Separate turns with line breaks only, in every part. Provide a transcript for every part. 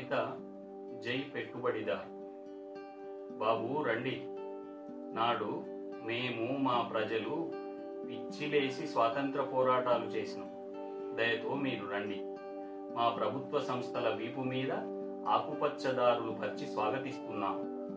కవిత జై పెట్టుబడిదార్ బాబు రండి నాడు మేము మా ప్రజలు పిచ్చిలేసి స్వాతంత్ర పోరాటాలు చేసినాం దయతో మీరు రండి మా ప్రభుత్వ సంస్థల వీపు మీద ఆకుపచ్చదారులు పరిచి స్వాగతిస్తున్నాం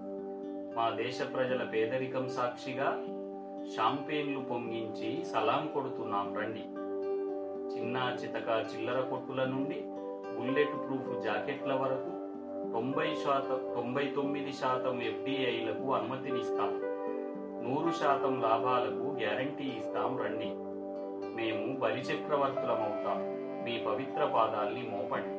మా దేశ ప్రజల పేదరికం సాక్షిగా షాంపేన్లు పొంగించి సలాం కొడుతున్నాం రండి చిన్న చితక చిల్లర కొట్టుల నుండి బుల్లెట్ ప్రూఫ్ జాకెట్ల వరకు తొంభై శాతం తొంభై తొమ్మిది శాతం ఎఫ్డిఐలకు అనుమతినిస్తాం నూరు శాతం లాభాలకు గ్యారంటీ ఇస్తాం రండి మేము బలిచక్రవర్తులమవుతాం మీ పవిత్ర పాదాల్ని మోపండి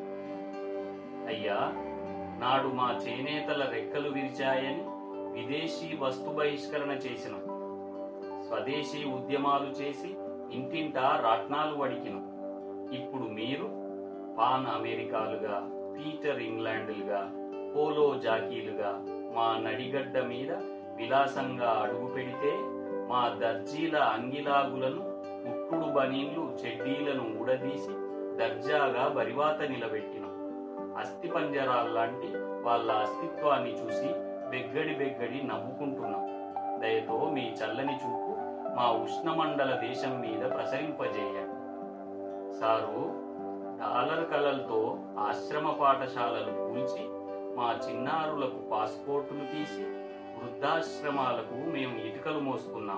అయ్యా నాడు మా చేనేతల రెక్కలు విరిచాయని విదేశీ వస్తు బహిష్కరణ చేసినాం స్వదేశీ ఉద్యమాలు చేసి ఇంటింటా రాట్నాలు వడికినాం ఇప్పుడు మీరు పాన్ అమెరికాలుగా పీటర్ ఇంగ్లాండ్లుగా పోలో జాకీలుగా మా నడిగడ్డ మీద విలాసంగా అడుగు పెడితే మా దర్జీల అంగిలాగులను కుట్టుడు బనీన్లు చెడ్డీలను ఊడదీసి దర్జాగా బరివాత నిలబెట్టినాం అస్థి పంజరాల్లాంటి వాళ్ళ అస్తిత్వాన్ని చూసి బెగ్గడి బెగ్గడి నవ్వుకుంటున్నాం దయతో మీ చల్లని చూపు మా ఉష్ణమండల దేశం మీద ప్రసరింపజేయండి సారు డాలర్ కలలతో ఆశ్రమ పాఠశాలలు కూల్చి మా చిన్నారులకు పాస్పోర్టులు తీసి వృద్ధాశ్రమాలకు మేము ఇటుకలు మోసుకున్నాం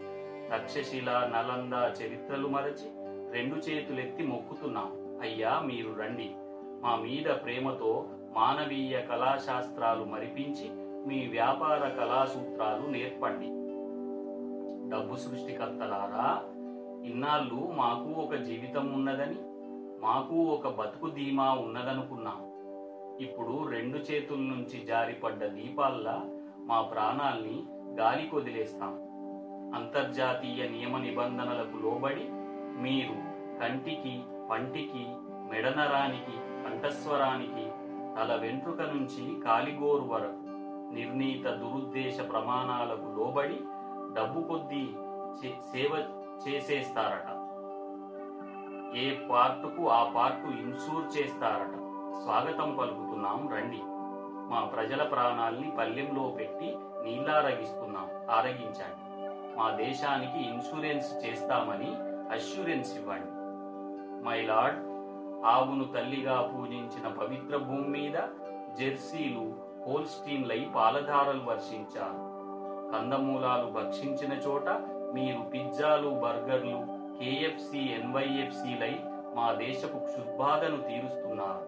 తక్షశిల నలంద చరిత్రలు మరచి రెండు చేతులెత్తి మొక్కుతున్నాం అయ్యా మీరు రండి మా మీద ప్రేమతో మానవీయ కళాశాస్త్రాలు మరిపించి మీ వ్యాపార కళాసూత్రాలు నేర్పండి డబ్బు సృష్టికర్తలారా ఇన్నాళ్ళు మాకు ఒక జీవితం ఉన్నదని మాకు ఒక బతుకు ధీమా ఉన్నదనుకున్నాం ఇప్పుడు రెండు చేతుల నుంచి జారిపడ్డ దీపాల్లా మా ప్రాణాల్ని గాలి కొదిలేస్తాం అంతర్జాతీయ నియమ నిబంధనలకు లోబడి మీరు కంటికి పంటికి మెడనరానికి కంఠస్వరానికి తల వెంట్రుక నుంచి కాలిగోరు వరకు నిర్ణీత దురుద్దేశ ప్రమాణాలకు లోబడి డబ్బు కొద్దీ చే- సేవ చేసేస్తారట ఏ పార్టుకు ఆ పార్టు ఇన్సూర్ చేస్తారట స్వాగతం పలుకుతున్నాం రండి మా ప్రజల ప్రాణాల్ని పల్లెంలో పెట్టి నీళ్ళారగిస్తున్నాం ఆరగించండి మా దేశానికి ఇన్సూరెన్స్ చేస్తామని అష్యూరెన్స్ ఇవ్వండి మై లార్డ్ ఆవును తల్లిగా పూజించిన పవిత్ర భూమి మీద జెర్సీలు హోల్స్టీన్లై పాలధారలు వర్షించారు కందమూలాలు భక్షించిన చోట మీరు పిజ్జాలు బర్గర్లు కేఎఫ్సి ఎన్వైఎఫ్సిలై మా దేశపు క్షుద్బాధను తీరుస్తున్నారు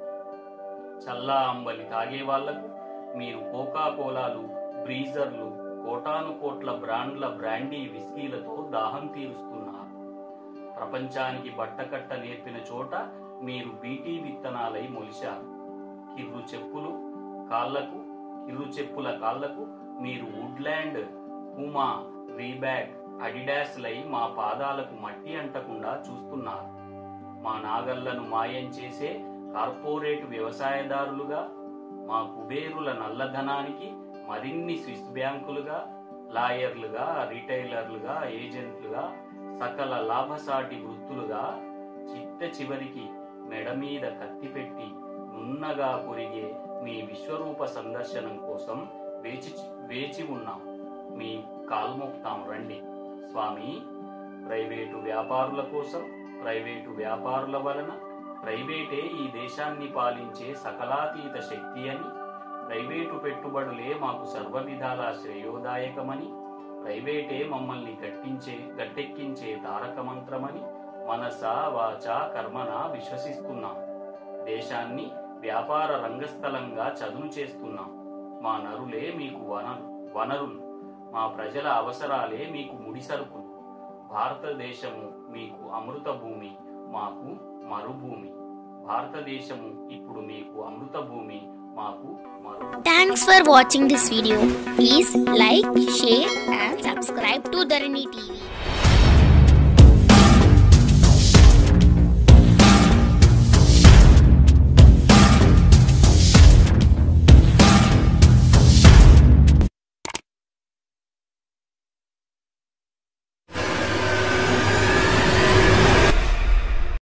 చల్లా అంబలి తాగే వాళ్లకు మీరు కోకా కోలాలు బ్రీజర్లు కోటాను కోట్ల బ్రాండ్ల బ్రాండీ విస్కీలతో దాహం తీరుస్తున్నారు ప్రపంచానికి బట్టకట్ట నేర్పిన చోట మీరు బీటీ విత్తనాలై మొలిశారు కిర్రు చెప్పులు కాళ్లకు కిర్రు చెప్పుల కాళ్లకు మీరు వుడ్లాండ్ పూమా రీబ్యాక్ అడిడాస్ లై మా పాదాలకు మట్టి అంటకుండా చూస్తున్నారు మా నాగళ్లను మాయం చేసే కార్పొరేట్ వ్యవసాయదారులుగా మా కుబేరుల నల్లధనానికి మరిన్ని స్విస్ బ్యాంకులుగా లాయర్లుగా రిటైలర్లుగా ఏజెంట్లుగా సకల లాభసాటి వృత్తులుగా చిట్ట చివరికి మెడ మీద కత్తి పెట్టి నున్నగా కొరిగే మీ విశ్వరూప సందర్శనం కోసం వేచి వేచి ఉన్నాం మీ కాల్మొక్తాం రండి స్వామి ప్రైవేటు వ్యాపారుల కోసం ప్రైవేటు వ్యాపారుల వలన ప్రైవేటే ఈ దేశాన్ని పాలించే సకలాతీత శక్తి అని ప్రైవేటు పెట్టుబడులే మాకు సర్వ విధాలా శ్రేయోదాయకమని ప్రైవేటే మమ్మల్ని గట్టించే గట్టెక్కించే తారక మంత్రమని మనస వాచ కర్మన విశ్వసిస్తున్నాం దేశాన్ని వ్యాపార రంగస్థలంగా చదును చేస్తున్నాం మా నరులే మీకు వనరు వనరులు మా ప్రజల అవసరాలే మీకు ముడిసరుకులు భారతదేశము మీకు అమృత భూమి మాకు మరుభూమి భారతదేశము ఇప్పుడు మీకు అమృత భూమి మాకు మరు
Thanks for watching this video. Please like, share and subscribe to Dharani TV.